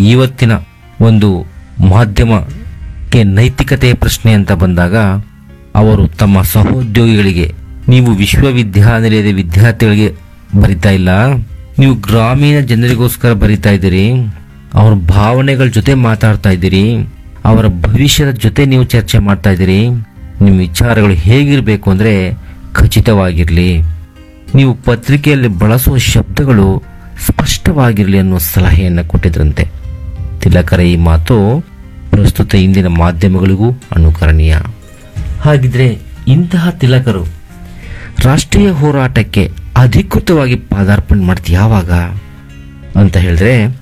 ಇವತ್ತಿನ ಒಂದು ಮಾಧ್ಯಮಕ್ಕೆ ನೈತಿಕತೆಯ ಪ್ರಶ್ನೆ ಅಂತ ಬಂದಾಗ ಅವರು ತಮ್ಮ ಸಹೋದ್ಯೋಗಿಗಳಿಗೆ ನೀವು ವಿಶ್ವವಿದ್ಯಾನಿಲಯದ ವಿದ್ಯಾರ್ಥಿಗಳಿಗೆ ಬರಿತಾ ಇಲ್ಲ ನೀವು ಗ್ರಾಮೀಣ ಜನರಿಗೋಸ್ಕರ ಬರಿತಾ ಇದ್ದೀರಿ ಅವ್ರ ಭಾವನೆಗಳ ಜೊತೆ ಮಾತಾಡ್ತಾ ಇದ್ದೀರಿ ಅವರ ಭವಿಷ್ಯದ ಜೊತೆ ನೀವು ಚರ್ಚೆ ಮಾಡ್ತಾ ಇದ್ದೀರಿ ನಿಮ್ಮ ವಿಚಾರಗಳು ಹೇಗಿರಬೇಕು ಅಂದರೆ ಖಚಿತವಾಗಿರಲಿ ನೀವು ಪತ್ರಿಕೆಯಲ್ಲಿ ಬಳಸುವ ಶಬ್ದಗಳು ಸ್ಪಷ್ಟವಾಗಿರಲಿ ಅನ್ನೋ ಸಲಹೆಯನ್ನು ಕೊಟ್ಟಿದ್ರಂತೆ ತಿಲಕರ ಈ ಮಾತು ಪ್ರಸ್ತುತ ಇಂದಿನ ಮಾಧ್ಯಮಗಳಿಗೂ ಅನುಕರಣೀಯ ಹಾಗಿದ್ರೆ ಇಂತಹ ತಿಲಕರು ರಾಷ್ಟ್ರೀಯ ಹೋರಾಟಕ್ಕೆ ಅಧಿಕೃತವಾಗಿ ಪಾದಾರ್ಪಣೆ ಮಾಡ್ತಿ ಯಾವಾಗ ಅಂತ ಹೇಳಿದ್ರೆ